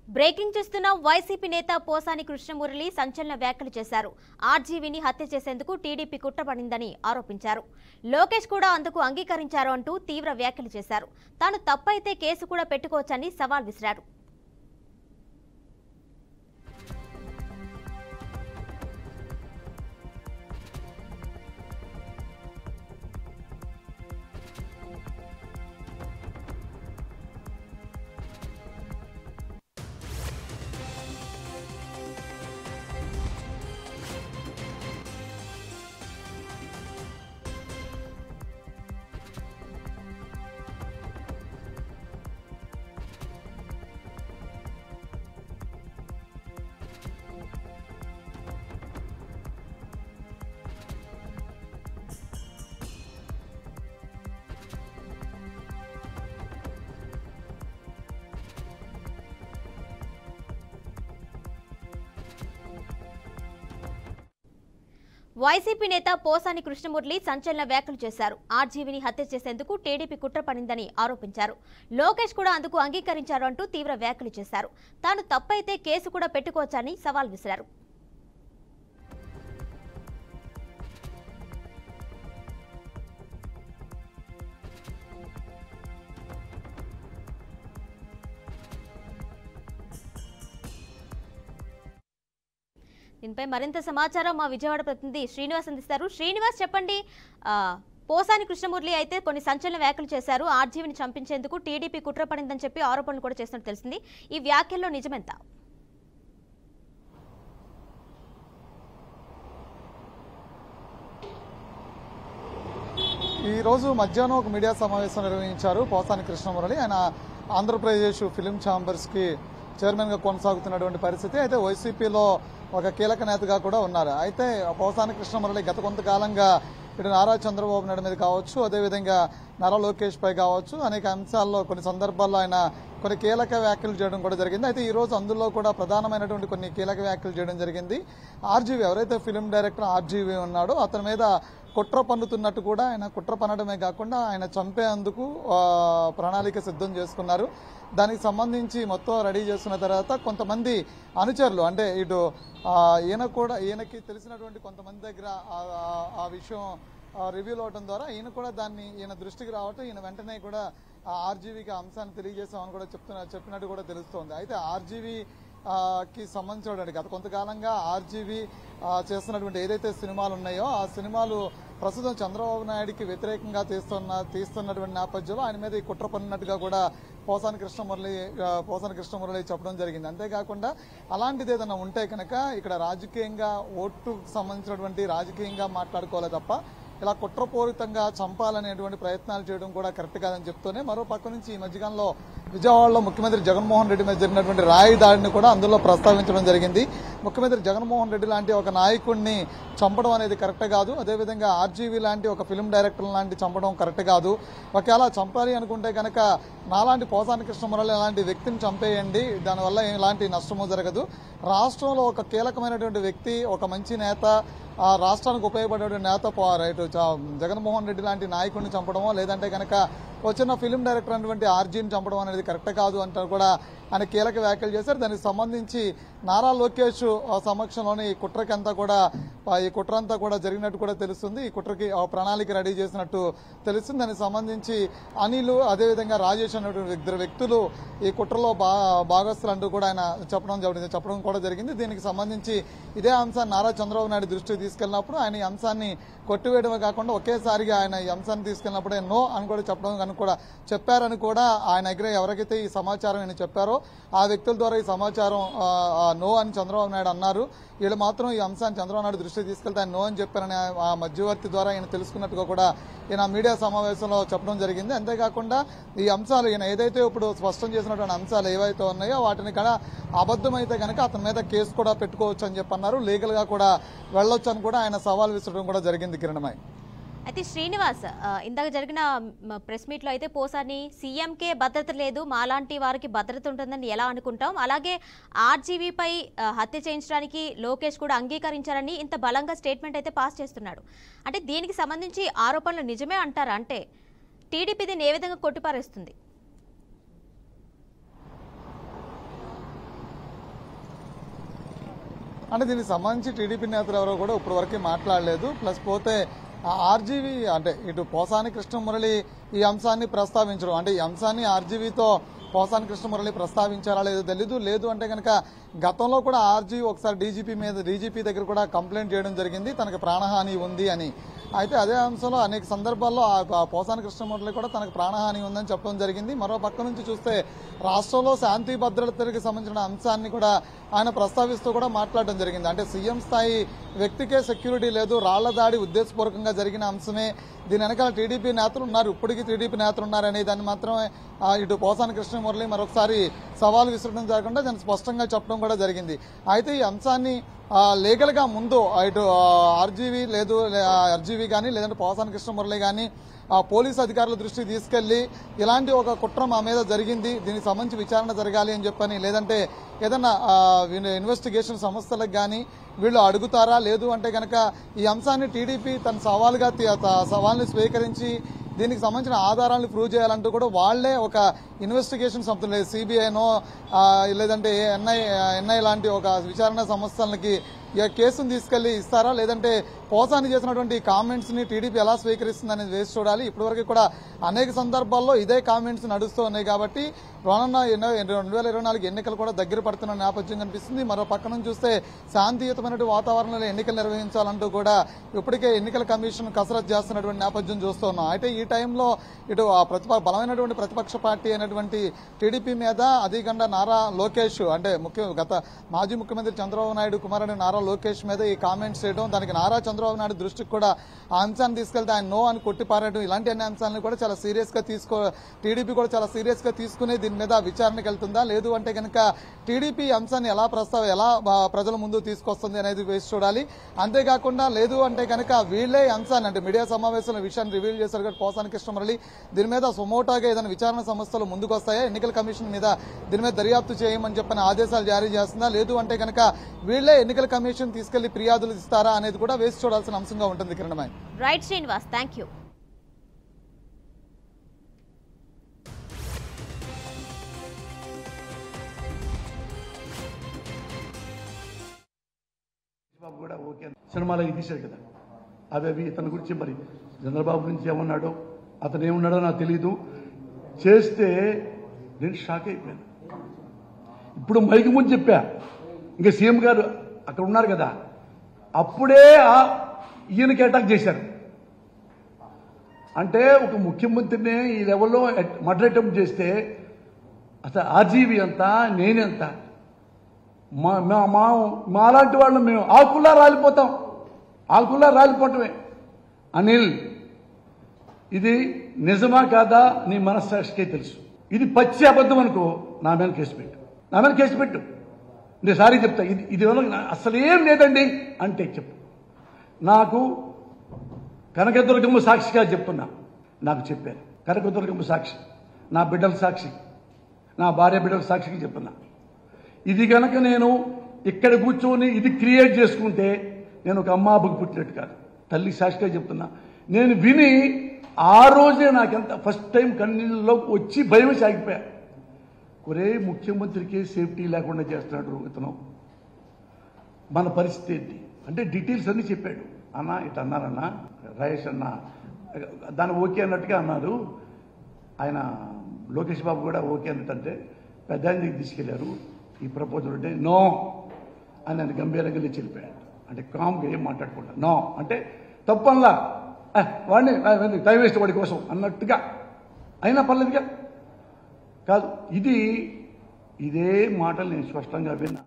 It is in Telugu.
బ్రేకింగ్ చూస్తున్న వైసీపీ నేత పోసాని కృష్ణమురళి సంచలన వ్యాఖ్యలు చేశారు ఆర్జీవీని హత్య చేసేందుకు టీడీపీ కుట్రపడిందని ఆరోపించారు లోకేష్ కూడా అందుకు అంగీకరించారు అంటూ తీవ్ర వ్యాఖ్యలు చేశారు తాను తప్పైతే కేసు కూడా పెట్టుకోవచ్చని సవాల్ విసిరారు వైసీపీ నేత పోసాని కృష్ణమురళి సంచలన వ్యాఖ్యలు చేశారు ఆర్జీవీని హత్య చేసేందుకు టీడీపీ కుట్ర పడిందని ఆరోపించారు లోకేష్ కూడా అందుకు అంగీకరించారు అంటూ తీవ్ర వ్యాఖ్యలు చేశారు తాను తప్పైతే కేసు కూడా పెట్టుకోవచ్చని సవాల్ విసిరారు దీనిపై మరింత సమాచారం మా విజయవాడ ప్రతినిధి శ్రీనివాస్ అందిస్తారు శ్రీనివాస్ చెప్పండి ఆ, పోసాని కృష్ణమురళి అయితే కొన్ని సంచలన వ్యాఖ్యలు చేశారు ఆర్జీవిని చంపించేందుకు టీడీపీ కుట్ర పడిందని చెప్పి ఆరోపణలు కూడా చేస్తున్నట్టు తెలిసింది ఈ వ్యాఖ్యల్లో నిజమెంత ఈ రోజు మధ్యాహ్నం ఒక మీడియా సమావేశం నిర్వహించారు పోసాని కృష్ణమురళి ఆయన ఆంధ్రప్రదేశ్ ఫిలిం ఛాంబర్స్ కి చైర్మన్ గా కొనసాగుతున్నటువంటి పరిస్థితి అయితే వైసీపీలో ఒక కీలక నేతగా కూడా ఉన్నారు అయితే పోసాని కృష్ణమురళి గత కొంతకాలంగా ఇటు నారా చంద్రబాబు నాయుడు మీద కావచ్చు అదేవిధంగా నారా లోకేష్ పై కావచ్చు అనేక అంశాల్లో కొన్ని సందర్భాల్లో ఆయన కొన్ని కీలక వ్యాఖ్యలు చేయడం కూడా జరిగింది అయితే ఈ రోజు అందులో కూడా ప్రధానమైనటువంటి కొన్ని కీలక వ్యాఖ్యలు చేయడం జరిగింది ఆర్జీవి ఎవరైతే ఫిలిం డైరెక్టర్ ఆర్జీవి ఉన్నాడో అతని మీద కుట్ర పన్నుతున్నట్టు కూడా ఆయన కుట్ర పన్నడమే కాకుండా ఆయన చంపేందుకు ఆ, ప్రణాళిక సిద్ధం చేసుకున్నారు దానికి సంబంధించి మొత్తం రెడీ చేసుకున్న తర్వాత కొంతమంది అనుచరులు అంటే ఇటు ఆ, ఈయన కూడా ఈయనకి తెలిసినటువంటి కొంతమంది దగ్గర ఆ- ఆ- ఆ విషయం రివ్యూలు అవడం ద్వారా ఈయన కూడా దాన్ని ఈయన దృష్టికి రావటం ఈయన వెంటనే కూడా ఆ ఆర్జీవీకి ఆ అంశాన్ని తెలియజేసామని కూడా చెప్తున్న చెప్పినట్టు కూడా తెలుస్తోంది అయితే ఆర్జీవీ ఆ, కి సంబంధించిన గత కొంతకాలంగా ఆర్జీవీ ఆ, చేస్తున్నటువంటి ఏదైతే సినిమాలు ఉన్నాయో ఆ సినిమాలు ప్రస్తుతం చంద్రబాబు నాయుడికి వ్యతిరేకంగా తీస్తున్న తీస్తున్నటువంటి నేపథ్యంలో ఆయన మీద ఈ కుట్ర పడినట్టుగా కూడా పోసాని కృష్ణమురళి ఆ, పోసాని కృష్ణమురళి చెప్పడం జరిగింది అంతేకాకుండా అలాంటిది ఏదైనా ఉంటే కనుక ఇక్కడ రాజకీయంగా ఓటుకు సంబంధించినటువంటి రాజకీయంగా మాట్లాడుకోవాలి తప్ప ఇలా కుట్రపూరితంగా చంపాలనేటువంటి ప్రయత్నాలు చేయడం కూడా కరెక్ట్ కాదని చెప్తూనే మరో పక్క నుంచి ఈ మధ్యకాలంలో విజయవాడలో ముఖ్యమంత్రి జగన్మోహన్ రెడ్డి మీద జరిగినటువంటి రాయి దాడిని కూడా అందులో ప్రస్తావించడం జరిగింది ముఖ్యమంత్రి జగన్మోహన్ రెడ్డి లాంటి ఒక నాయకుడిని చంపడం అనేది కరెక్ట్ కాదు అదేవిధంగా ఆర్జీవీ లాంటి ఒక ఫిల్మ్ డైరెక్టర్ లాంటి చంపడం కరెక్ట్ కాదు ఒకవేళ చంపాలి అనుకుంటే కనుక నాలాంటి పోసాని కృష్ణమురళి లాంటి వ్యక్తిని చంపేయండి దానివల్ల ఎలాంటి నష్టము జరగదు రాష్ట్రంలో ఒక కీలకమైనటువంటి వ్యక్తి ఒక మంచి నేత ఆ రాష్ట్రానికి ఉపయోగపడే నేత పో- రైట్ చ- జగన్మోహన్ రెడ్డి లాంటి నాయకుడిని చంపడమో లేదంటే కనుక వచ్చిన ఫిలిం డైరెక్టర్ అటువంటి ఆర్జీని చంపడం అనేది కరెక్ట్ కాదు అంటారు కూడా ఆయన కీలక వ్యాఖ్యలు చేశారు దానికి సంబంధించి నారా లోకేష్ ఆ, సమక్షంలోనే ఈ కుట్రకంతా కూడా ఆ, ఈ కుట్ర అంతా కూడా జరిగినట్టు కూడా తెలుస్తుంది ఈ కుట్రకి ఆ ప్రణాళిక రెడీ చేసినట్టు తెలుస్తుంది దానికి సంబంధించి అనిల్ అదేవిధంగా రాజేష్ అనేటువంటి ఇద్దరు వ్యక్తులు ఈ కుట్రలో బా భాగస్తులు అంటూ కూడా ఆయన చెప్పడం జరిగింది చెప్పడం కూడా జరిగింది దీనికి సంబంధించి ఇదే అంశాన్ని నారా చంద్రబాబు నాయుడు దృష్టికి తీసుకెళ్ళినప్పుడు ఆయన ఈ అంశాన్ని కొట్టివేయడమే కాకుండా ఒకేసారిగా ఆయన ఈ అంశాన్ని తీసుకెళ్ళినప్పుడే నో అని కూడా చెప్పడం అని కూడా చెప్పారని కూడా ఆయన దగ్గర ఎవరికైతే ఈ సమాచారం ఆయన చెప్పారో ఆ వ్యక్తుల ద్వారా ఈ సమాచారం ఆ, ఆ, నో అని చంద్రబాబు నాయుడు అన్నారు వీళ్ళు మాత్రం ఈ అంశాన్ని చంద్రబాబు నాయుడు దృష్టికి తీసుకెళ్తే ఆయన నో అని చెప్పారని ఆ- ఆ మధ్యవర్తి ద్వారా ఈయన తెలుసుకున్నట్టుగా కూడా ఈయన మీడియా సమావేశంలో చెప్పడం జరిగింది అంతేకాకుండా ఈ అంశాలు ఈయన ఏదైతే ఇప్పుడు స్పష్టం చేసినటువంటి అంశాలు ఏవైతే ఉన్నాయో వాటిని కూడా అబద్ధమైతే కనుక అతని మీద కేసు కూడా పెట్టుకోవచ్చు అని చెప్పి అన్నారు లీగల్ గా కూడా వెళ్ళొచ్చు అని కూడా ఆయన సవాల్ విసరడం కూడా జరిగింది కిరణమై అయితే శ్రీనివాస్ ఆ, ఇందాక జరిగిన మ, ప్రెస్ మీట్లో అయితే పోసాని సీఎంకే భద్రత లేదు మాలాంటి వారికి భద్రత ఉంటుందని ఎలా అనుకుంటాం అలాగే ఆర్జీవీపై హత్య చేయించడానికి లోకేష్ కూడా అంగీకరించారని ఇంత బలంగా స్టేట్మెంట్ అయితే పాస్ చేస్తున్నాడు అంటే దీనికి సంబంధించి ఆరోపణలు నిజమే అంటారా అంటే టీడీపీ దీన్ని ఏ విధంగా కొట్టిపారేస్తుంది అంటే దీనికి సంబంధించి టీడీపీ నేతలు ఎవరో కూడా ఇప్పటివరకు మాట్లాడలేదు ప్లస్ పోతే ఆర్జీవీ అంటే ఇటు పోసాని కృష్ణమురళి ఈ అంశాన్ని ప్రస్తావించడం అంటే ఈ అంశాన్ని ఆర్జీవీతో పోసాని కృష్ణమురళి ప్రస్తావించారా లేదో తెలీదు లేదు అంటే కనుక గతంలో కూడా ఆర్జీ ఒకసారి డీజీపీ మీద డీజీపీ దగ్గర కూడా కంప్లైంట్ చేయడం జరిగింది తనకు ప్రాణహాని ఉంది అని అయితే అదే అంశంలో అనేక సందర్భాల్లో ఆ ఆ పోసాని కృష్ణమురళి కూడా తనకు ప్రాణహాని ఉందని చెప్పడం జరిగింది మరో పక్క నుంచి చూస్తే రాష్ట్రంలో శాంతి భద్రతలకు సంబంధించిన అంశాన్ని కూడా ఆయన ప్రస్తావిస్తూ కూడా మాట్లాడడం జరిగింది అంటే సీఎం స్థాయి వ్యక్తికే సెక్యూరిటీ లేదు రాళ్ల దాడి ఉద్దేశపూర్వకంగా జరిగిన అంశమే దీని వెనకాల టీడీపీ నేతలు ఉన్నారు ఇప్పటికీ టీడీపీ నేతలు ఉన్నారనే దాన్ని మాత్రమే ఆ, ఇటు పోసాని కృష్ణమురళి మరొకసారి సవాల్ విసరడం జరగకుండా దాన్ని స్పష్టంగా చెప్పడం కూడా జరిగింది అయితే ఈ అంశాన్ని ఆ, లీగల్ గా ముందు ఆ, ఇటు ఆర్జీవీ లేదు ఆర్జీవీ కానీ లేదంటే పోసాని కృష్ణమురళి కానీ ఆ పోలీసు అధికారుల దృష్టికి తీసుకెళ్లి ఇలాంటి ఒక కుట్ర మా మీద జరిగింది దీనికి సంబంధించి విచారణ జరగాలి అని చెప్పని లేదంటే ఏదన్నా ఆ, ఇన్- ఇన్వెస్టిగేషన్ సంస్థలకు కానీ వీళ్ళు అడుగుతారా లేదు అంటే కనుక ఈ అంశాన్ని టీడీపీ తన సవాలుగా తీ- త- సవాల్ని స్వీకరించి దీనికి సంబంధించిన ఆధారాలను ప్రూవ్ చేయాలంటూ కూడా వాళ్లే ఒక ఇన్వెస్టిగేషన్ సంస్థ లేదు సిబిఐనో లేదంటే ఎన్ఐ ఎన్ఐ లాంటి ఒక విచారణ సంస్థలకి ఈ కేసును తీసుకెళ్లి ఇస్తారా లేదంటే పోసాని చేసినటువంటి కామెంట్స్ ని టీడీపీ ఎలా స్వీకరిస్తుంది అనేది వేసి చూడాలి ఇప్పటివరకు కూడా అనేక సందర్భాల్లో ఇదే కామెంట్స్ నడుస్తూ ఉన్నాయి కాబట్టి రానున్న ఎన్నో- రెండు వేల ఇరవై నాలుగు ఎన్నికలు కూడా దగ్గర పడుతున్న నేపథ్యం కనిపిస్తుంది మరో పక్క నుంచి చూస్తే శాంతియుతమైనటువంటి వాతావరణంలో ఎన్నికలు నిర్వహించాలంటూ కూడా ఇప్పటికే ఎన్నికల కమిషన్ కసరత్తు చేస్తున్నటువంటి నేపథ్యం చూస్తున్నాం అయితే ఈ టైంలో ఇటు ఆ ప్రతిప బలమైనటువంటి ప్రతిపక్ష పార్టీ అయినటువంటి టీడీపీ మీద అధికంగా నారా లోకేష్ అంటే ముఖ్య గత మాజీ ముఖ్యమంత్రి చంద్రబాబు నాయుడు కుమారుడు నారా లోకేష్ మీద ఈ కామెంట్స్ చేయడం దానికి నారా చంద్రబాబు నాయుడు దృష్టికి కూడా ఆ అంశాన్ని తీసుకెళ్తే ఆయన నో అని కొట్టిపారడం ఇలాంటి అన్ని అంశాలను కూడా చాలా సీరియస్ గా తీసుకో టీడీపీ కూడా చాలా సీరియస్ గా తీసుకుని దీని మీద విచారణకు వెళ్తుందా లేదు అంటే కనుక టీడీపీ ఈ అంశాన్ని ఎలా ప్రస్తావ ఎలా ఆ, ప్రజల ముందు తీసుకొస్తుంది అనేది వేసి చూడాలి అంతేకాకుండా లేదు అంటే కనుక వీళ్ళే ఈ అంశాన్ని అంటే మీడియా సమావేశంలో ఈ విషయాన్ని రివీల్ చేశారు కాబట్టి పోసాని కృష్ణమురళి దీని మీద సుమోటాగా ఏదైనా విచారణ సంస్థలు ముందుకు వస్తాయా ఎన్నికల కమిషన్ మీద దీని మీద దర్యాప్తు చేయమని చెప్పిన ఆదేశాలు జారీ చేస్తుందా లేదు అంటే కనుక వీళ్ళే ఎన్నికల కమిషన్ తీసుకెళ్లి ఫిర్యాదులు ఇస్తారా అనేది కూడా వేసి చూడాల్సిన అంశంగా ఉంటుంది కిరణమై రైట్ శ్రీనివాస్ థ్యాంక్ యూ బాబు కూడా ఓకే సినిమాలో ఇది తీశాడు కదా అవి అవి ఇతని గురించి మరి చంద్రబాబు గురించి ఏమన్నాడో అతను ఏమన్నాడో నాకు తెలియదు చేస్తే నేను షాక్ అయిపోయాను ఇప్పుడు మైకి ముందు చెప్పా ఇంకా సీఎం గారు అక్కడ ఉన్నారు కదా అప్పుడే ఆ ఈయనకి అటాక్ చేశారు అంటే ఒక ముఖ్యమంత్రిని ఈ లెవెల్లో మర్డర్ అటెంప్ట్ చేస్తే అసలు ఆర్జీవి ఎంత నేనెంత మా మా మా మాలాంటి వాళ్ళు మేము ఆకుల్లా రాలిపోతాం ఆకుల్లా రాలిపోవటమే అనిల్ ఇది నిజమా కాదా నీ మనస్సాక్షికే తెలుసు ఇది పచ్చి అబద్ధం అనుకో నా మీద కేసు పెట్టు నా మీద కేసు పెట్టు నేను సారీ చెప్తా ఇది ఇది వల్ల అసలు ఏం లేదండి అంటే చెప్పు నాకు కనకదుర్గమ్మ సాక్షిగా చెప్తున్నా నాకు చెప్పారు కనకదుర్గమ్మ సాక్షి నా బిడ్డల సాక్షి నా భార్య బిడ్డల సాక్షికి చెప్తున్నా ఇది గనక నేను ఇక్కడ కూర్చొని ఇది క్రియేట్ చేసుకుంటే నేను ఒక అమ్మాబుకి పుట్టినట్టు కాదు తల్లి సాక్షిగా చెప్తున్నా నేను విని ఆ రోజే నాకెంత ఫస్ట్ టైం కన్నీళ్ళలో వచ్చి భయం సాగిపోయా ఒరే ముఖ్యమంత్రికి సేఫ్టీ లేకుండా చేస్తున్నాడు ఇతను మన పరిస్థితి ఏంటి అంటే డీటెయిల్స్ అన్ని చెప్పాడు అన్న ఇటు అన్నారన్న రాయేష్ అన్న దాన్ని ఓకే అన్నట్టుగా అన్నారు ఆయన లోకేష్ బాబు కూడా ఓకే అన్నట్టంటే పెద్ద ఆయన దగ్గరికి తీసుకెళ్లారు ఈ ప్రపోజల్ అంటే నో అని ఆయన గంభీరంగా లేచి వెళ్ళిపోయాడు అంటే కామ్గా ఏం మాట్లాడకుండా నో అంటే తప్పల్లా "ఆ, వాడిని ఆ, ఎందుకు? టైం వేస్ట్ వాడి కోసం అన్నట్టుగా అయినా పర్లేదుగా కాదు ఇది ఇదే మాటలు నేను స్పష్టంగా విన్నా